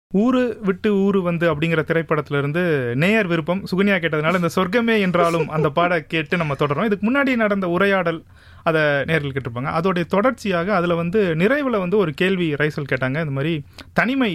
ஊரு விட்டு ஊரு வந்து அப்படிங்கிற திரைப்படத்துல இருந்து நேயர் விருப்பம் சுகன்யா கேட்டதுனால இந்த சொர்க்கமே என்றாலும் அந்த பாட கேட்டு நம்ம தொடரோம் இதுக்கு முன்னாடி நடந்த உரையாடல் அதை நேரில் கேட்டிருப்பாங்க அதோடைய தொடர்ச்சியாக அதில் வந்து நிறைவில் வந்து ஒரு கேள்வி ரைசல் கேட்டாங்க இந்த மாதிரி தனிமை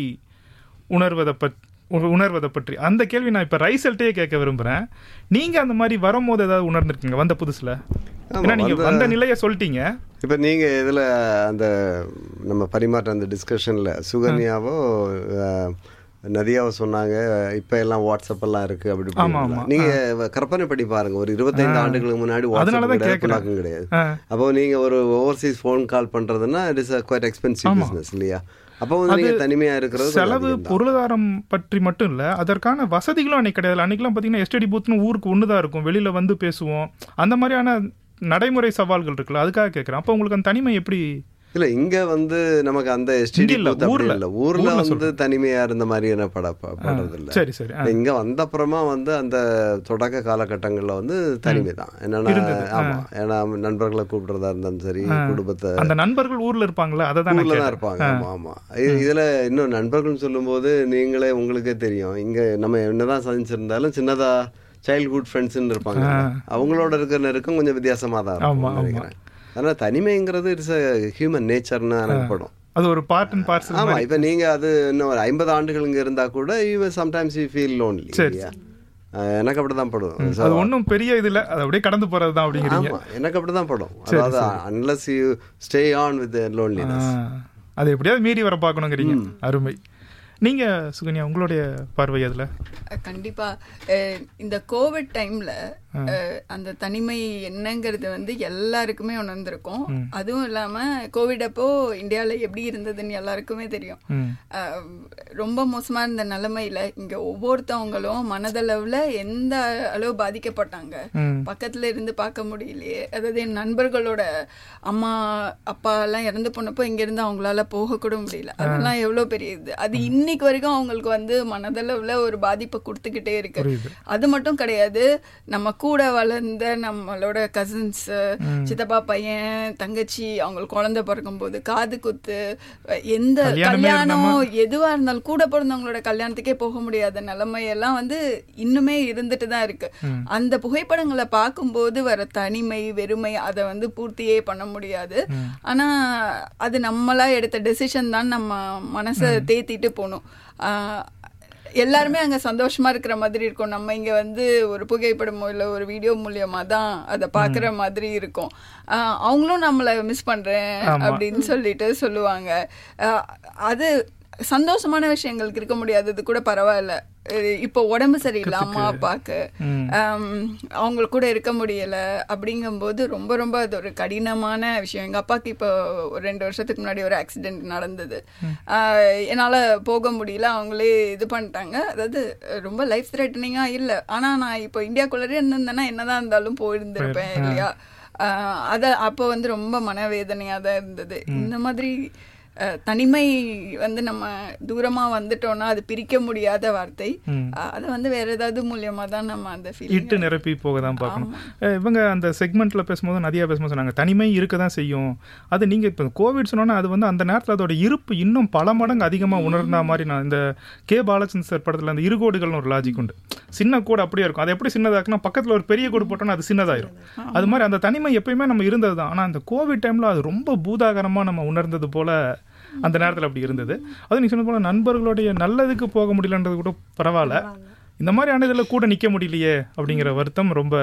உணர்வதை பற்றி உணர்வதை பற்றி அந்த கேள்வி நான் இப்போ ரைசல்ட்டே கேட்க விரும்புகிறேன் நீங்கள் அந்த மாதிரி வரும்போது ஏதாவது உணர்ந்திருக்கீங்க வந்த புதுசில் ஏன்னா நீங்கள் வந்த- வந்த நிலையை சொல்லிட்டீங்க இப்போ நீங்கள் இதில் அந்த நம்ம பரிமாற்ற அந்த டிஸ்கஷனில் சுகன்யாவோ அஹ், நதியாவோ சொன்னாங்க இப்போ எல்லாம் வாட்ஸ்அப் எல்லாம் இருக்கு அப்படி ஆமா, இப்படின்னு. ஆமா. நீங்க கற்பனை பண்ணி பாருங்க ஒரு இருபத்தைந்து ஆண்டுகளுக்கு முன்னாடி அதனால வாட்ஸ்அப் தான் கிடையாது கேட்கிறேன். புண்ணாக்கும் கிடையாது ஆ. அப்போ நீங்க ஒரு ஓவர்சீஸ் ஃபோன் கால் பண்றதுன்னா it is quite expensive business இல்லையா அப்போ வந்து நீங்க தனிமையா இருக்கிறது கொஞ்சம் செலவு அதிகம் தான். பொருளாதாரம் பற்றி மட்டும் இல்லை அதற்கான வசதிகளும் அன்னைக்கு கிடையாது அன்னைக்கெல்லாம் பார்த்தீங்கன்னா எஸ்டடி பூத்னு ஊருக்கு ஒன்று தான் இருக்கும் வெளியில் வந்து பேசுவோம் அந்த மாதிரியான நடைமுறை சவால்கள் இருக்குல்ல அதுக்காக கேட்குறேன் அப்போ உங்களுக்கு அந்த தனிமை எப்படி இல்ல இங்க வந்து நமக்கு அந்த இங்க எஸ்டிடி இல்ல, ஊர்ல. இல்ல ஊர்ல ஊர்ல வந்து தனிமையா இருந்த மாதிரியான பட ப- படுறது இல்ல சரி சரி ஆ. இங்க வந்த அப்புறமா வந்து அந்த தொடக்க காலகட்டங்கள்ல வந்து தனிமை தான் என்னன்னா இருந்தது. ஆமா ஏன்னா நண்பர்களை கூப்பிடுறதா இருந்தாலும் சரி குடும்பத்தை அந்த நண்பர்கள் ஊர்ல இருப்பாங்களே அதை தான் ஊர்ல தான் இருப்பாங்க ஆமா ஆமா இ- இதுல இன்னும் நண்பர்கள் சொல்லும்போது நீங்களே உங்களுக்கே தெரியும் இங்க நம்ம என்னதான் சந்திச்சிருந்தாலும் சின்னதா சைல்ட்ஹுட் ஃப்ரெண்ட்ஸ்னு இருப்பாங்க அவங்களோட இருக்கிற நெருக்கம் கொஞ்சம் வித்தியாசமா தான் ஆமா, இருக்கும் நினைக்கிறேன் அதனால தனிமைங்கிறது இட்ஸ் ஹியூமன் நேச்சர்னு எனக்கு படும் அது ஒரு பார்ட் அண்ட் பார்சல் ஆமா இப்ப நீங்க அது இன்னும் ஒரு ஐம்பது ஆண்டுகள் இங்க இருந்தா கூட you sometimes you feel lonely இல்லையா அஹ் எனக்கு அப்படிதான் படும் So, அது ஒன்றும் பெரிய இதுல அது அப்படியே கடந்து போறது தான் அப்படிங்கிறீங்க ஆமா எனக்கு அப்படிதான் படும் அதாவது unless you stay on with loneliness ஆ. அது எப்படியாவது மீறி வர பார்க்கணுங்கிறீங்க அருமை நீங்க சுகன்யா உங்களுடைய பார்வை அதுல அஹ் கண்டிப்பா அஹ் இந்த கோவிட் டைம்ல அஹ் அந்த தனிமை என்னங்கிறது வந்து எல்லாருக்குமே உணர்ந்திருக்கும் அதுவும் இல்லாம கோவிட் அப்போ இந்தியால எப்படி இருந்ததுன்னு எல்லாருக்குமே தெரியும் ம். அஹ் ரொம்ப மோசமா இருந்த நிலைமையில இங்க ஒவ்வொருத்தவங்களும் மனதளவுல எந்த அளவு பாதிக்கப்பட்டாங்க ம். பக்கத்துல இருந்து பார்க்க முடியலையே அதாவது என் நண்பர்களோட அம்மா அப்பா எல்லாம் இறந்து போனப்போ இங்க இருந்து அவங்களால போக கூட முடியல அதெல்லாம் எவ்வளவு பெரிய இது அது இன்னைக்கு வரைக்கும் அவங்களுக்கு வந்து மனதளவுல ஒரு பாதிப்பை கொடுத்துக்கிட்டே இருக்கு புரியுது. அது மட்டும் கிடையாது நம்ம கூட வளர்ந்த நம்மளோட கசின்ஸ் சித்தப்பா பையன் தங்கச்சி அவங்களுக்கு குழந்தை பிறக்கும் போது காது குத்து எந்த கல்யாணமே கல்யாணம் எதுவா இருந்தாலும் கூட பிறந்தவங்களோட கல்யாணத்துக்கே போக முடியாத நிலைமையெல்லாம் வந்து இன்னுமே இருந்துட்டு தான் இருக்கு அந்த புகைப்படங்களை பார்க்கும்போது வர தனிமை வெறுமை அதை வந்து பூர்த்தியே பண்ண முடியாது ஆனா அது நம்மளா எடுத்த டெசிஷன் தான் நம்ம மனசை தேத்திட்டு போகணும் ஆஹ் எல்லாருமே அங்க சந்தோஷமா இருக்கிற மாதிரி இருக்கும் நம்ம இங்க வந்து ஒரு புகைப்படமோ இல்ல ஒரு வீடியோ மூலியமா தான் அதை பாக்குற மாதிரி இருக்கும் ஆஹ் அவங்களும் நம்மள மிஸ் பண்றேன் அப்படின்னு சொல்லிட்டு சொல்லுவாங்க ஆஹ் அது சந்தோஷமான விஷயங்களுக்கு இருக்க முடியாதது கூட பரவாயில்ல அஹ் இப்போ உடம்பு சரியில்லை அம்மா அப்பாக்கு ஆம், அவங்க கூட இருக்க முடியல அப்படிங்கும்போது ரொம்ப ரொம்ப அது ஒரு கடினமான விஷயம் எங்க அப்பாவுக்கு இப்போ ஒரு ரெண்டு வருஷத்துக்கு முன்னாடி ஒரு ஆக்சிடென்ட் நடந்தது ஆஹ் என்னால போக முடியல அவங்களே இது பண்ணிட்டாங்க அதாவது ரொம்ப லைஃப் த்ரெட்டனிங்கா இல்லை ஆனா நான் இப்போ இந்தியாக்குள்ளே இருந்திருந்தேன்னா என்னதான் இருந்தாலும் போயிருந்திருப்பேன் இல்லையா ஆஹ் அத அப்போ வந்து ரொம்ப மனவேதனையா தான் இருந்தது இந்த மாதிரி அஹ், தனிமை வந்து நம்ம தூரமா வந்துட்டோம்னா அது பிரிக்க முடியாத வார்த்தை அஹ், அதை வந்து வேற ஏதாவது மூலியமா தான் நம்ம அந்த ஃபீல் இட்டு நிரப்பி போக தான் பார்க்கணும் அஹ் இவங்க அந்த செக்மெண்ட்ல பேசும்போது நதியா பேசும்போது சொன்னாங்க தனிமை இருக்க தான் செய்யும் அது நீங்க இப்போ கோவிட் சொன்னோன்னா அது வந்து அந்த நேரத்தில் அதோட இருப்பு இன்னும் பல மடங்கு அதிகமாக உணர்ந்த மாதிரி நான் இந்த கே பாலச்சந்திர சார் படத்தில் அந்த இருகோடுகள்னு ஒரு லாஜிக் உண்டு சின்ன கோடு அப்படியே இருக்கும் அது எப்படி சின்னதாக்குனா பக்கத்தில் ஒரு பெரிய கோடு போட்டோன்னா அது சின்னதாயிரும் அது மாதிரி அந்த தனிமை எப்பயுமே நம்ம இருந்தது தான் ஆனால் அந்த கோவிட் டைமில் அது ரொம்ப பூதாகரமாக நம்ம உணர்ந்தது போல அந்த நேரத்தில் அப்படி இருந்தது அது நீங்க சொன்ன போல நண்பர்களுடைய நல்லதுக்கு போக முடியலன்றது கூட பரவாயில்ல இந்த மாதிரியான இதில் கூட நிற்க முடியலையே அப்படிங்கிற வருத்தம் ரொம்ப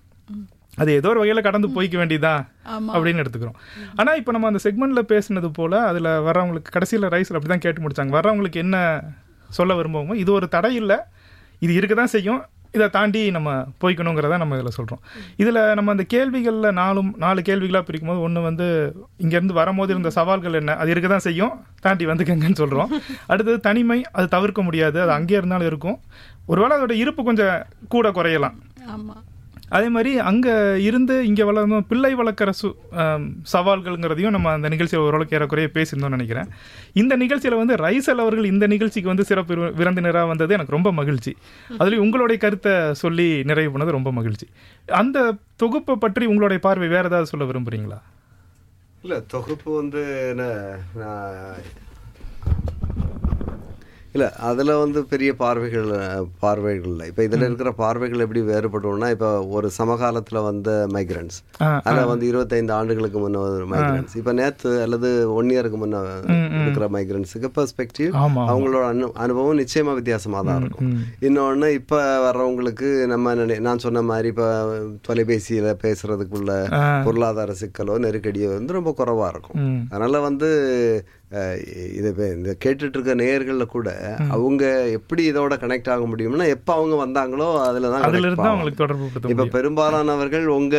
அது ஏதோ ஒரு வகையில் கடந்து போய்க்க வேண்டியதா அப்படின்னு எடுத்துக்கிறோம் ஆனால் இப்போ நம்ம அந்த செக்மெண்ட்ல பேசுனது போல அதில் வர்றவங்களுக்கு கடைசியில் ரைஸில் அப்படி தான் கேட்டு முடிச்சாங்க வர்றவங்களுக்கு என்ன சொல்ல விரும்புவோமோ இது ஒரு தடை இல்லை இது இருக்க தான் செய்யும் இதை தாண்டி நம்ம போய்க்கணுங்கிறத நம்ம இதில் சொல்கிறோம் இதில் நம்ம அந்த கேள்விகளில் நாலும் நாலு கேள்விகளாக பிரிக்கும் போது ஒன்று வந்து இங்கேருந்து வரும்போது இருந்த சவால்கள் என்ன அது இருக்க தான் செய்யும் தாண்டி வந்துக்கங்கன்னு சொல்கிறோம் அடுத்தது தனிமை அது தவிர்க்க முடியாது அது அங்கேயே இருந்தாலும் இருக்கும் ஒருவேளை அதோட இருப்பு கொஞ்சம் கூட குறையலாம் ஆமா அதே மாதிரி அங்கே இருந்து இங்கே வளர்ந்தோம் பிள்ளை வளர்க்குற சு ஆம், சவால்கள்ங்கிறதையும் நம்ம அந்த நிகழ்ச்சியில் ஓரளவுக்கு ஏறக்குறைய பேசியிருந்தோம்னு நினைக்கிறேன் இந்த நிகழ்ச்சியில் வந்து ரைசல் அவர்கள் இந்த நிகழ்ச்சிக்கு வந்து சிறப்பு விரு- விருந்தினராக வந்தது எனக்கு ரொம்ப மகிழ்ச்சி அதுலேயும் உங்களுடைய கருத்தை சொல்லி நிறைவு பண்ணது ரொம்ப மகிழ்ச்சி அந்த தொகுப்பை பற்றி உங்களுடைய பார்வை வேற ஏதாவது சொல்ல விரும்புறீங்களா இல்ல தொகுப்பு வந்து என்ன நான் இல்ல அதுல வந்து பெரிய பார்வைகள் அஹ், பார்வைகள் இல்லை இப்போ இதுல இருக்கிற பார்வைகள் எப்படி வேறுபடும்னா இப்போ ஒரு சமகாலத்துல வந்த மைக்ரன்ஸ் ஆ, அதில் வந்து இருபத்தைந்து ஆண்டுகளுக்கு முன்ன ஒரு மைக்ரன்ஸ் இப்போ நேத்து அல்லது ஒன் இயருக்கு முன்ன இருக்கிற மைக்ரன்ஸுக்கு பெர்ஸ்பெக்டிவ் ஆமா அவங்களோட அனு அனுபவம் நிச்சயமா வித்தியாசமா தான் இருக்கும் இன்னொன்னு இப்ப வர்றவங்களுக்கு நம்ம நினை நான் சொன்ன மாதிரி இப்ப தொலைபேசியில பேசுறதுக்குள்ள ஆ. பொருளாதார சிக்கலோ நெருக்கடியோ வந்து ரொம்ப குறைவா இருக்கும் ம். அதனால வந்து அஹ், இது இப்ப இந்த கேட்டுட்டு இருக்க நேயர்கள்ல கூட அவங்க எப்படி இதோட கனெக்ட் ஆக முடியும்னா எப்ப அவங்க வந்தாங்களோ அதுல தான் அதுல connect இருந்து ஆகும். அவங்களுக்கு தொடர்பு படுத்த இப்ப முடியும் பெரும்பாலானவர்கள் உங்க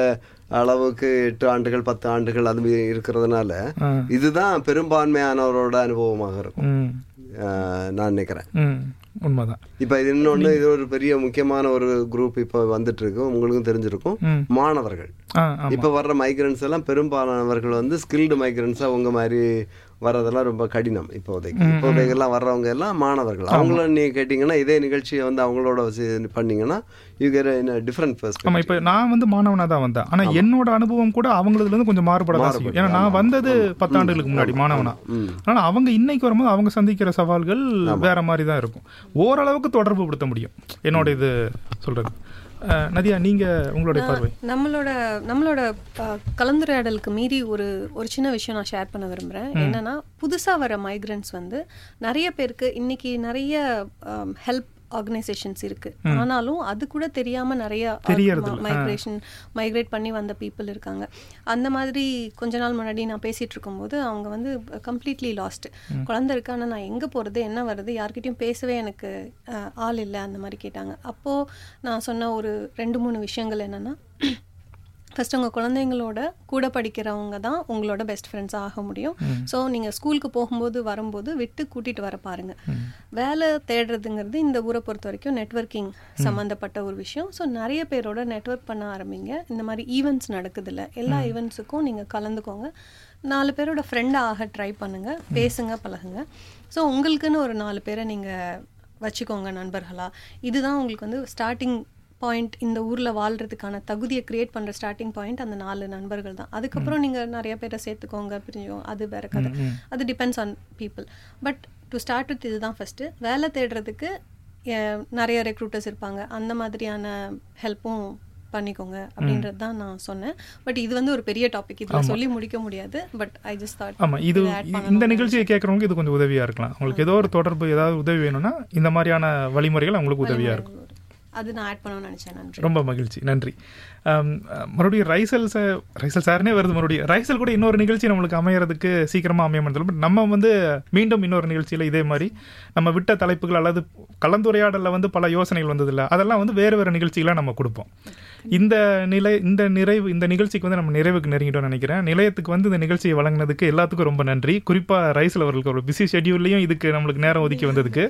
அளவுக்கு எட்டு ஆண்டுகள் பத்து ஆண்டுகள் அது மாதிரி இருக்கிறதுனால ஆ. இதுதான் பெரும்பான்மையானவரோட அனுபவமாக இருக்கும் ம் அஹ், நான் நினைக்கிறேன் ம் உண்மைதான் இப்ப இது இன்னொன்னு இது ஒரு பெரிய முக்கியமான ஒரு குரூப் இப்ப வந்துட்டு இருக்கு உங்களுக்கும் தெரிஞ்சிருக்கும் ம். மாணவர்கள் ஆ ஆமா இப்ப வர்ற மைக்ரன்ஸ் எல்லாம் பெரும்பாலானவர்கள் வந்து ஸ்கில்டு மைக்ரன்ஸா உங்க மாதிரி வர்றதெல்லாம் ரொம்ப கடினம் இப்போதைக்கு இப்போதைக்கு எல்லாம் வர்றவங்க எல்லாம் மாணவர்கள் அவங்கள நீங்க கேட்டீங்கன்னா இதே நிகழ்ச்சியை வந்து அவங்களோட வச்சு பண்ணீங்கன்னா யூ கேர் டிஃப்ரெண்ட் ஃபர்ஸ்ட் ஆமா இப்ப நான் வந்து மாணவனா தான் வந்தேன் ஆனா என்னோட அனுபவம் கூட அவங்களதுல இருந்து கொஞ்சம் மாறுபடதான் செய்யும் ஏன்னா நான் வந்தது பத்தாண்டுகளுக்கு முன்னாடி மாணவனா ஆனா அவங்க இன்னைக்கு வரும்போது அவங்க சந்திக்கிற சவால்கள் வேற மாதிரி தான் இருக்கும் ஓரளவுக்கு தொடர்பு படுத்த முடியும் என்னோட இது சொல்றது அஹ், நதியா நீங்க உங்களுடைய பார்வை நம்மளோட நம்மளோட அஹ், கலந்துரையாடலுக்கு மீறி ஒரு ஒரு சின்ன விஷயம் நான் ஷேர் பண்ண விரும்புகிறேன் என்னன்னா புதுசாக வர மைக்ரன்ட்ஸ் வந்து நிறைய பேருக்கு இன்னைக்கு நிறைய ஹெல்ப் ஆர்கனைசேஷன்ஸ் இருக்கு ஆனாலும் அது கூட தெரியாம நிறைய தெரியறதில்ல. மைக்ரேஷன் மைக்ரேட் பண்ணி வந்த பீப்புள் இருக்காங்க அந்த மாதிரி கொஞ்ச நாள் முன்னாடி நான் பேசிட்டு இருக்கும்போது அவங்க வந்து கம்ப்ளீட்லி லாஸ்ட் குழந்தை இருக்கு ஆனா நான் எங்க போறது என்ன வருது யார்கிட்டயும் பேசவே எனக்கு அஹ், ஆள் இல்லை அந்த மாதிரி கேட்டாங்க அப்போ நான் சொன்ன ஒரு ரெண்டு மூணு விஷயங்கள் என்னன்னா ஃபர்ஸ்ட் உங்கள் குழந்தைங்களோட கூட படிக்கிறவங்க தான் உங்களோட பெஸ்ட் ஃப்ரெண்ட்ஸாக ஆக முடியும் ஸோ நீங்கள் ஸ்கூலுக்கு போகும்போது வரும்போது விட்டு கூட்டிகிட்டு வர பாருங்க வேலை தேடுறதுங்கிறது இந்த ஊரை பொறுத்த வரைக்கும் நெட்வொர்க்கிங் சம்மந்தப்பட்ட ஒரு விஷயம் ஸோ நிறைய பேரோட நெட்வொர்க் பண்ண ஆரம்பிங்க இந்த மாதிரி ஈவெண்ட்ஸ் நடக்குதுல்ல எல்லா ஈவெண்ட்ஸுக்கும் நீங்கள் கலந்துக்கோங்க நாலு பேரோட ஃப்ரெண்டாக ஆக ட்ரை பண்ணுங்க பேசுங்க பழகுங்க ஸோ உங்களுக்குன்னு ஒரு நாலு பேரை நீங்கள் வச்சுக்கோங்க நண்பர்களா இதுதான் உங்களுக்கு வந்து ஸ்டார்டிங் பாயிண்ட் இந்த ஊர்ல வாழ்றதுக்கான தகுதியை கிரியேட் பண்ற ஸ்டார்டிங் பாயிண்ட் அந்த நாலு நண்பர்கள் தான் அதுக்கப்புறம் நீங்க நிறைய பேரை சேர்த்துக்கோங்க பிரிஞ்சுக்கோங்க அது வேற கதை அது depends on people but to start with இதுதான் ஃபர்ஸ்ட் வேலை தேடுறதுக்கு அஹ், நிறைய ரெக்ரூட்டர்ஸ் இருப்பாங்க அந்த மாதிரியான ஹெல்ப்பும் பண்ணிக்கோங்க அப்படின்றது தான் நான் சொன்னேன் பட் இது வந்து ஒரு பெரிய டாபிக் இதுல சொல்லி முடிக்க முடியாது பட் ஐ ஜஸ்ட் தாட் ஆமா இது இந்த நிகழ்ச்சியை கேட்கறவங்க இது கொஞ்சம் உதவியா இருக்கலாம் உங்களுக்கு ஏதோ ஒரு தொடர்பு ஏதாவது உதவி வேணும்னா இந்த மாதிரியான வழிமுறைகள் அவங்களுக்கு உதவியா இருக்கும் அது நான் ஆட் பண்ணணும்னு நினைச்சேன் நன்றி ரொம்ப மகிழ்ச்சி நன்றி ஆம், அஹ், மறுபடியும் ரைசல் சார் ரைசல் சார்னே வருது மறுபடியும் ரைசல் கூட இன்னொரு நிகழ்ச்சி நம்மளுக்கு அமையறதுக்கு சீக்கிரமா அமைய மாட்டேன் பட் நம்ம வந்து மீண்டும் இன்னொரு நிகழ்ச்சியில இதே மாதிரி நம்ம விட்ட தலைப்புகள் அல்லது கலந்துரையாடல்ல வந்து பல யோசனைகள் வந்ததில்ல அதெல்லாம் வந்து வேறு வேறு நிகழ்ச்சிகளாக நம்ம கொடுப்போம் இந்த நிலை இந்த நிறைவு இந்த நிகழ்ச்சிக்கு வந்து நம்ம நிறைவுக்கு நெருங்கிட்டோம்னு நினைக்கிறேன் நிலையத்துக்கு வந்து இந்த நிகழ்ச்சியை வழங்கினதுக்கு எல்லாத்துக்கும் ரொம்ப நன்றி குறிப்பா ரைசல் அவர்களுக்கு ஒரு பிஸி ஷெட்யூல்லையும் இதுக்கு நம்மளுக்கு நேரம் ஒதுக்கி வந்ததுக்கு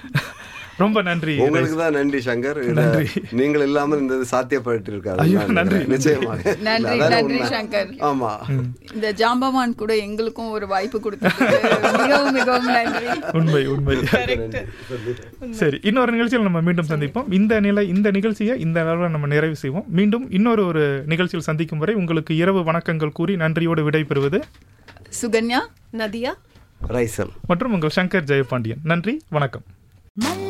ரொம்ப நன்றி உங்களுக்கு தான் நன்றி சங்கர் இத நீங்கள் இல்லாமல் இந்த இது சாத்தியப்பட்டு இருக்காது ஐயோ, நான் நன்றி, நினைக்கிறேன். நிச்சயமாக நன்றி அதான நன்றி உண்மை. சங்கர் ஆமா இந்த ஜாம்பவான் கூட எங்களுக்கும் ஒரு வாய்ப்பு கொடுத்ததுக்கு மிகவும் மிகவும் நன்றி உண்மை உண்மை சரி இன்னொரு நிகழ்ச்சியில் நம்ம மீண்டும் சந்திப்போம் இந்த நிலை இந்த நிகழ்ச்சியை இந்த அளவில் நம்ம நிறைவு செய்வோம் மீண்டும் இன்னொரு ஒரு நிகழ்ச்சியில் சந்திக்கும் வரை உங்களுக்கு இரவு வணக்கங்கள் கூறி நன்றியோடு விடைபெறுவது சுகன்யா நதியா ரைசல் மற்றும் உங்கள் சங்கர் ஜெயபாண்டியன் நன்றி வணக்கம்